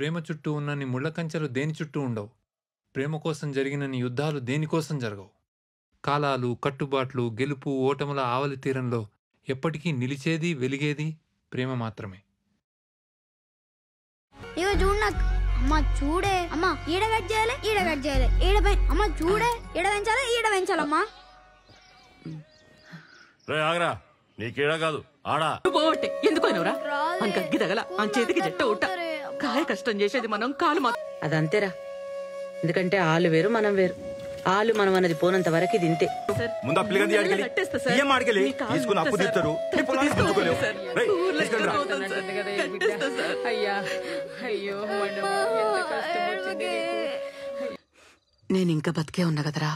ప్రేమ చుట్టూ ఉన్నన్ని ముళ్ళ కంచెలు దేని చుట్టూ ఉండవు ప్రేమ కోసం జరిగినన్ని యుద్ధాలు దేనికోసం జరగవు కాలాలు కట్టుబాట్లు గెలుపు ఓటముల ఆవలి తీరంలో ఎప్పటికీ నిలిచేది వెలిగేది ప్రేమ మాత్రమే ఇగో చూడు నాకు అమ్మ చూడే అమ్మ ఈడ కట్ చేయాలి ఈడ కట్ చేయాలి ఈడ పెం అమ్మ చూడే ఈడ పెంచాలి ఈడ పెంచాలమ్మా రే ఆగరా నీకేడా కాదు ఆడా పోవట్టే ఎందుకు అయినవరా అంక గిదగల ఆ చేతికి జట్ట ఉట్ట కాయ కష్టం చేసేది మనం కాలు మా అదంతేరా ఎందుకంటే ఆలు వేరు మనం వేరు ఆలు మనం అన్నది పోనంత వరకు ఇది ఇంతే ముందు అప్పులు కానీ అడిగి కట్టేస్తా సార్. ఏం అడగలే మీ కాలు తీసుకుని అప్పు కట్టేస్తా తీస్తారు సార్. నీ పొలాన్ని తీసుకో కొనుక్కోలేవు. సార్. రేయ్, ఊర్లో తీసుకుని రా. అవుతుంది సార్. కట్టేస్తా సార్. అయ్యా అయ్యో మనము ఎంత కష్టం వచ్చింది నీకు. నేను ఇంకా బతికే ఉన్నా కదరా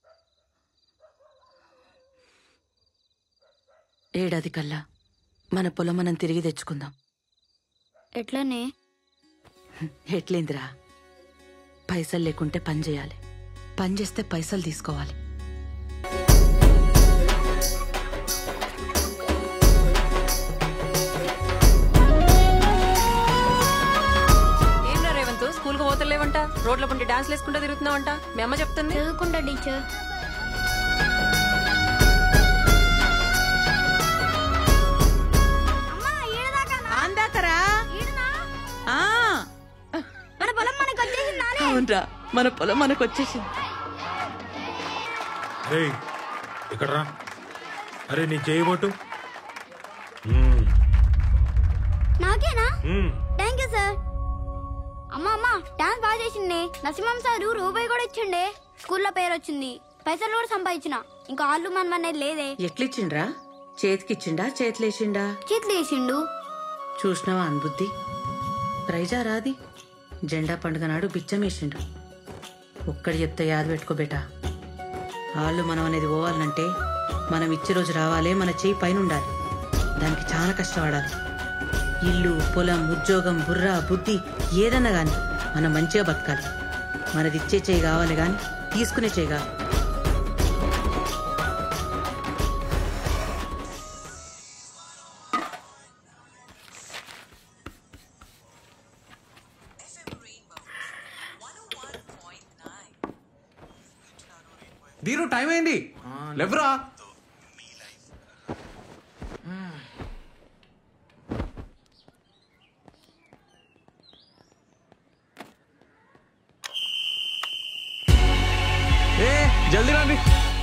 ఏడాది కల్లా మన పొలం మనం తిరిగి తెచ్చుకుందాం ఎట్లనే ఎట్లేందిరా పైసలు లేకుంటే పని చేయాలి పని చేస్తే పైసలు తీసుకోవాలి ఏంరా రేవంత్ స్కూల్ కు పోతలేవంట రోడ్ల పండి డాన్స్ వేసుకుంటూ తిరుగుతున్నావంట మీ అమ్మ చెప్తుంది చదువుకుంటా టీచర్ అందాకరా ఆ, మన పొలం మనకు వచ్చేసిందా అవునరా మన పొలం మనకు వచ్చేసింది రేయ్ ఇక్కడ రా అరే నీ చేయబోటు నాకేనా థ్యాంక్ యూ సార్ అమ్మ అమ్మ డాన్స్ బాగా చేసిండే నరసింహం సారు రూపాయి కూడా ఇచ్చిండే స్కూల్లో పేరు వచ్చింది పైసలు కూడా సంపాదించిన ఇంకా ఆళ్ళు మనం అనేది లేదే ఎట్లిచ్చిండ్రా చేతికిచ్చిండా చేతులేసిండా చేతులు వేసిండు చూసినావా అనుబుద్ధి ప్రైజా రాది జెండా పండుగ నాడు బిచ్చమేసిండు ఒక్కడి చెప్తే యాద పెట్టుకో బేటా వాళ్ళు మనం అనేది పోవాలంటే మనం ఇచ్చే రోజు రావాలే మన చేయి పైన ఉండాలి దానికి చాలా కష్టపడాలి ఇల్లు పొలం ఉద్యోగం బుర్ర బుద్ధి ఏదన్నా గాని మనం మంచిగా బతకాలి మనది ఇచ్చే చేయి కావాలి గాని తీసుకునే చేయి కావాలి దీరు టైం అయింది లేవరా ఏ జల్దీ రండి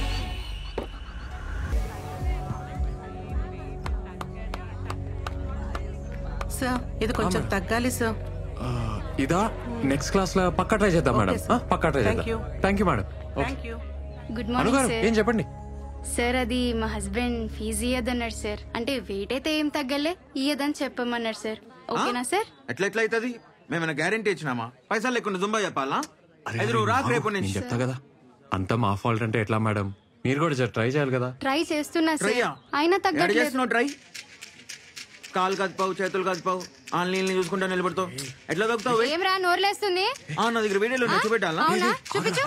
సార్ ఇది కొంచెం తగ్గాలి సార్ ఇదా నెక్స్ట్ క్లాస్ లో పక్కా ట్రై చేద్దాం మేడం Okay, sir. ఆ, పక్కా ట్రై Thank చేద్దాం you. Thank you madam thank you good అనుగారు మార్నింగ్ ఏం సార్ చెప్పండి సార్ అది మా హస్బెండ్ ఫీజు ఇయ్యదన్నాడు సార్ అంటే వెయిట్ అయితే ఏం తగ్గలే ఇయ్యదని చెప్పమన్నాడు సార్ ఓకేనా సార్ ఎట్లా ఎట్లా అవుతుంది మేమైనా గ్యారంటీ ఇచ్చినామా పైసలు లేకుండా జుంబా చెప్పాలా ఐదు నువ్వు రాకు రేపు నేను నుంచి చెప్తా కదా అంతా మా ఫాల్ట్ అంటే ఎట్లా మేడం మీరు కూడా జర ట్రై చేయాలి కదా ట్రై చేస్తున్నా సార్ ట్రయ్యా అయినా ఎడ తగ్గట్లేదు చేస్తున్నావు ట్రై కాలు కదిపావు చేతులు కదిపావు ఆన్లైన్ చూసుకుంటా నిలబడతావు ఎట్లా దొక్కుతావు ఏం రా నోర్లేస్తుంది ఆ, నా దగ్గర వీడియోలో నచ్చి పెట్టాలా అవునా చూపించు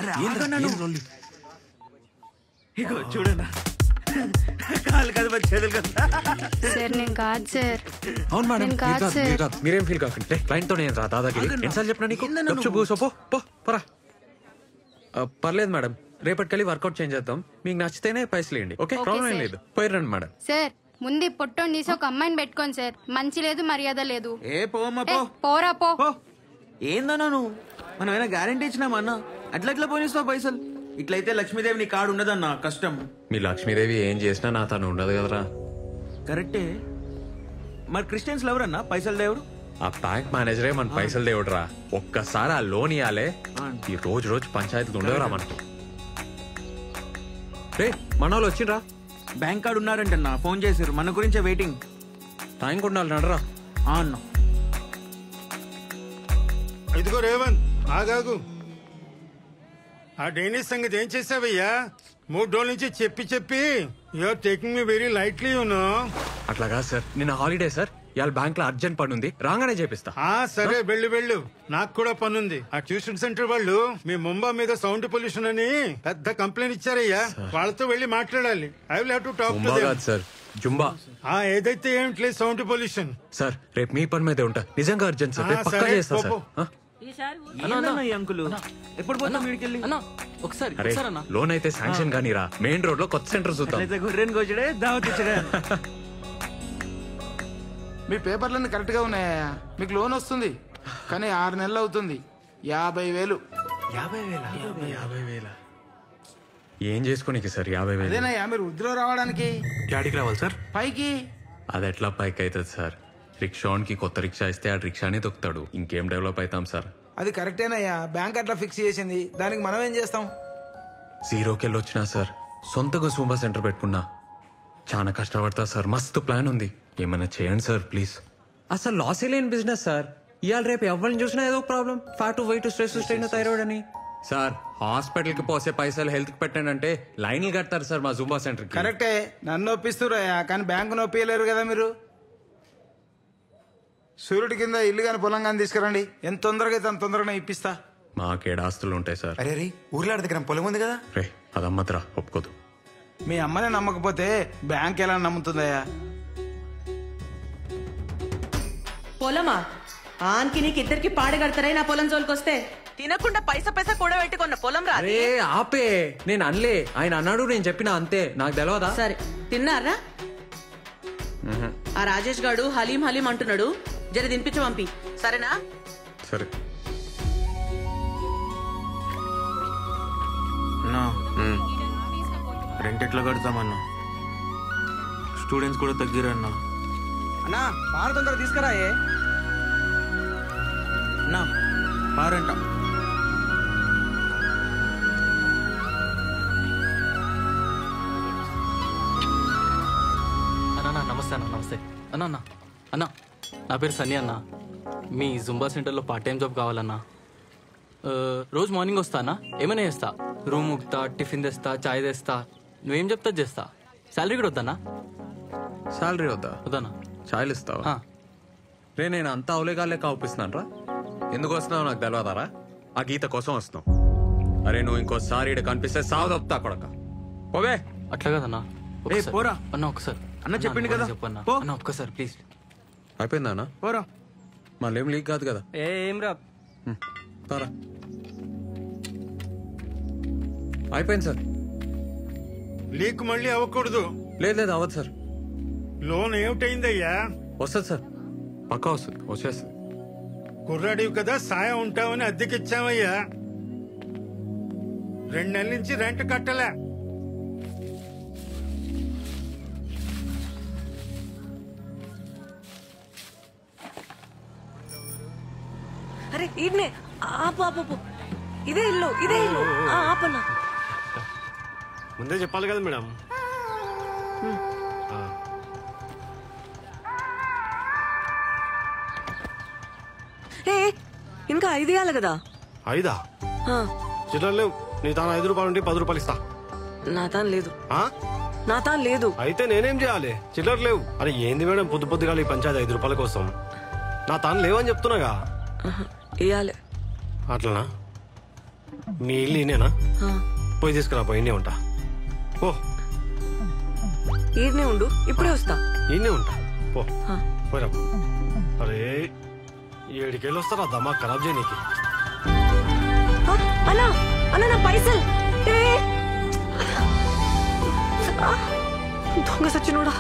ఇగో చూడన్నా కాలు కదిపా చేతులు కదిపా సార్ నేను కాదు సార్ అవును మేడం నేను మీరు కాదు కాదు, మీరు సార్ కాదు. మీరేం ఫీల్ కాకండి క్లయింట్ తో నేను రా దాదాగిరి ఎన్నిసార్లు చెప్పినా నీకు గప్చుప్ కూసో, పో పో పరా ఆ, పర్లేదు మేడం రేపటికెళ్ళి వర్కౌట్ చేంజ్ చేద్దాం మీకు నచ్చితేనే పైసలు ఇవ్వండి ఓకే ఓకే, ప్రాబ్లం ఏం సార్. లేదు పోయి రండి మేడం సార్ ముందు పొట్టోని తీసి ఒక అమ్మాయిని పెట్టుకోండి సార్ మంచి లేదు మర్యాద లేదు ఏ పోమ్మా ఏ, పో పోరా పో పో ఏందన్నా నువ్వు మనం ఏమైనా గ్యారంటీ ఇచ్చినామా అన్న అట్లా ఎట్లా పోనిస్తావు పైసలు ఇట్లయితే లక్ష్మీదేవి నీ కాడు ఉండదన్న కష్టం మీ లక్ష్మీదేవి ఏం చేసినా నా తను ఉండదు కదరా కరెక్టే మరి క్రిస్టియన్స్ ఎవరన్నా పైసలు దేవుడు ఆ బ్యాంక్ మేనేజరే మన పైసలు దేవుడురా ఒక్కసారి ఆ లోన్ ఇవ్వాలే ఈ రోజు రోజు పంచాయతీలు ఉండవురా మనకు రే మన వాళ్ళు వచ్చిండ్రా బ్యాంక్ కార్డు ఉన్నారంటన్నా ఫోన్ చేశారు మన గురించే వెయిటింగ్ టైం ఉండాలి నడరా ఆ అన్న ఇదిగో రేవంత్ ఆగాగు ఆ డైనిస్ సంగతి ఏం చేసావయ్యా మూడు రోజుల నుంచి చెప్పి చెప్పి you're taking me very lightly you know అట్లా కాదు సార్ నిన్న హాలిడే సార్ ఇవాళ బ్యాంక్ లో అర్జెంట్ పని ఉంది రాగానే చేపిస్తా ఆ సరే వెళ్ళు వెళ్ళు నాకు కూడా పనుంది ఆ ట్యూషన్ సెంటర్ వాళ్ళు మీ ముంబా మీద సౌండ్ పొల్యూషన్ అని పెద్ద కంప్లైంట్ ఇచ్చారయ్యా వాళ్ళతో వెళ్ళి మాట్లాడాలి I will have to talk to ఉమ్మా కాదు సార్ జుంబా ఆ ఏదైతే ఏమిట్లే సౌండ్ పొల్యూషన్ సార్ రేపు మీ పని మీదే ఉంటా నిజంగా అర్జెంట్ సార్ ఆ, రేపు పక్కా సరే, చేస్తా సార్ పో, ఆ? ఏందన్నా ఈ అంకులు ఎప్పుడు పోతాం వీడికెళ్ళి ఒకసారి అరే లోన్ అయితే శాంక్షన్ కానీ రా మెయిన్ రోడ్ లో కొత్త సెంటర్ చూద్దాం అట్లయితే గొర్రెని కోచడే దావత్ ఇచ్చడే మీ పేపర్లన్నీ కరెక్ట్ గా ఉన్నాయా మీకు లోన్ వస్తుంది కానీ ఆరు నెలలు అవుతుంది యాభై వేలు యాభై వేల యాభై వేల ఏం చేసుకోనికి సార్ యాభై వేలు అదేనయ్యా మీరు వృద్ధిలో రావడానికి యాడికి రావాలి సార్ పైకి అది ఎట్లా పైకి అవుతుంది సార్ రిక్షాన్కి కొత్త రిక్షా ఇస్తే ఆ రిక్షానే తొక్కుతాడు ఇంకేం డెవలప్ అవుతాం సార్ అది కరెక్టేనయ్యా బ్యాంక్ అట్లా ఫిక్స్ చేసింది దానికి మనం ఏం చేస్తాం జీరోకి వెళ్ళి వచ్చినా సార్ సొంతగా సూంబా సెంటర్ పెట్టుకున్నా చాలా కష్టపడతా సార్ మస్తు ప్లాన్ ఉంది ఏమైనా చేయండి సార్ ప్లీజ్ అసలు లాస్ లేని బిజినెస్ సార్ ఇవాళ రేపు ఎవరిని చూసినా ఏదో problem fat weight stress strain thyroid అని సార్ హాస్పిటల్ కి పోసే పైసలు హెల్త్ కి పెట్టానంటే లైన్లు కడతారు సార్ మా జూంబా సెంటర్ కి కరెక్టే నన్ను ఒప్పిస్తురయ్యా కానీ బ్యాంకు నొప్పియలేరు కదా మీరు సూర్యుడి కింద ఇల్లు కానీ పొలం కానీ తీసుకురండి ఎంత తొందరగా అయితే అంత తొందరగా ఇప్పిస్తా మాకేడు ఆస్తులు ఉంటాయి సార్ అరే రీ ఊర్లో దగ్గర పొలం ఉంది కదా రే అదమ్మద్రా ఒప్పుకోదు మీ అమ్మనే నమ్మకపోతే బ్యాంక్ ఎలా నమ్ముతుందయ్యా పొలమా ఆన్కి నీకు ఇద్దరికి పాడగడతారే నా పొలం జోలికొస్తే తినకుండా పైసా పైసా కూడా పెట్టుకున్న పొలం రా అరే ఆపే నేను అనలే ఆయన అన్నాడు నేను చెప్పిన అంతే నాకు తెలియదా సరే తిన్నారా ఆ రాజేష్ గాడు హలీం హలీం అంటున్నాడు జర తినిపించి పంపి సరేనా సరే అన్నా రెంట్ ఎట్లా కడతామన్నా స్టూడెంట్స్ కూడా తగ్గిరన్నా అన్నా పార తొందర తీసుకురాయే అన్నా పారంట అన్న అన్న, నమస్తే అన్న నమస్తే అన్న అన్న అన్న నా పేరు సన్నీ అన్న మీ జుంబా సెంటర్లో పార్ట్ టైం జాబ్ కావాలన్నా ఆ, రోజు మార్నింగ్ వస్తా అన్న ఏమైనా చేస్తా రూమ్ ఉక్తా టిఫిన్ తెస్తా చాయ్ తెస్తా నువ్వేం చెప్తా చేస్తా శాలరీ కూడా వద్దన్నా శాలరీ వద్దా వద్దన్నా చాయలు ఇస్తావా రే నేను అంతా అవలేగాలే కావుపిస్తున్నాను రా ఎందుకు వస్తున్నావు నాకు తెలియదారా ఆ గీత కోసం వస్తున్నావు అరే నువ్వు ఇంకోసారి ఈడ కనిపిస్తే సాగు తప్పుతా కొడక పోవే అట్లా కదన్నా ఏ ఒకసారి. పోరా అన్న ఒకసారి అన్న చెప్పిండు కదా చెప్పన్నా పో. అన్న ఒక్కసారి ప్లీజ్ అయిపోయిందా అన్న పోరా మళ్ళీ ఏం లీక్ కాదు కదా ఏం రా పరా అయిపోయింది సార్ లీక్ మళ్ళీ అవ్వకూడదు లేదు లేదు అవ్వదు సార్ లోన్ ఏమిటైందయ్యా వస్తుంది సార్ పక్కా వస్తుంది వచ్చేస్తుంది కుర్రాడివి కదా సాయం ఉంటామని అద్దెకిచ్చామయ్యా రెండు నెలల నుంచి రెంట్ కట్టలే అరే ఈడనే ఆపు ఆపు ఆపు. ఇదే ఇల్లు ఇదే ఇల్లు ఆ, ఆపన్నా ముందే చెప్పాలి కదా మేడం ఆ. ఏ ఇంకా ఐదు ఇవ్వాలి కదా ఐదా ఆ, చిల్లర లేవు నీ తాను ఐదు రూపాయలు ఉంటే పది రూపాయలు ఇస్తా నా తాను లేదు ఆ? నా తాను లేదు అయితే నేనేం చేయాలి చిల్లర లేవు అరే ఏంది మేడం పొద్దు పొద్దుగా ఈ పంచాయతీ ఐదు రూపాయల కోసం నా తాను లేవని చెప్తున్నాగా ఇవ్వాలి అట్లనా మీ ఇల్లు ఈయనేనా ఆ, పోయి తీసుకురా పోయి ఈయనే ఉంటా పో ఈడనే ఉండు ఇప్పుడే వస్తా ఈయనే ఉంటా పో ఆ. పోయిరా పో. అరే ఏడికెళ్ళి వస్తారా దమా ఖరాబ్ చేయనీకి ఆ, అన్నా అన్నా నా పైసలు ఏ ఆ, దొంగ సచ్చినోడా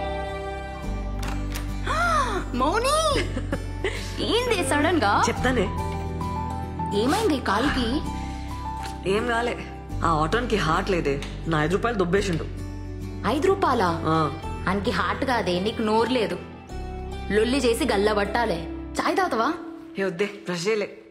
మౌని ఏంది సడన్ గా చెప్తానే ఏమైంది కాలుకి ఏం కాలే ఆ ఆటోనికి హార్ట్ లేదే నా ఐదు రూపాయలు దుబ్బేసిండు ఐదు రూపాయలా అనికి హార్ట్ కాదే నీకు నోరు లేదు లొల్లి చేసి గల్ల పట్టాలే చాయ్ తాగుతావా ఏ వద్దే బ్రష్ చేయలే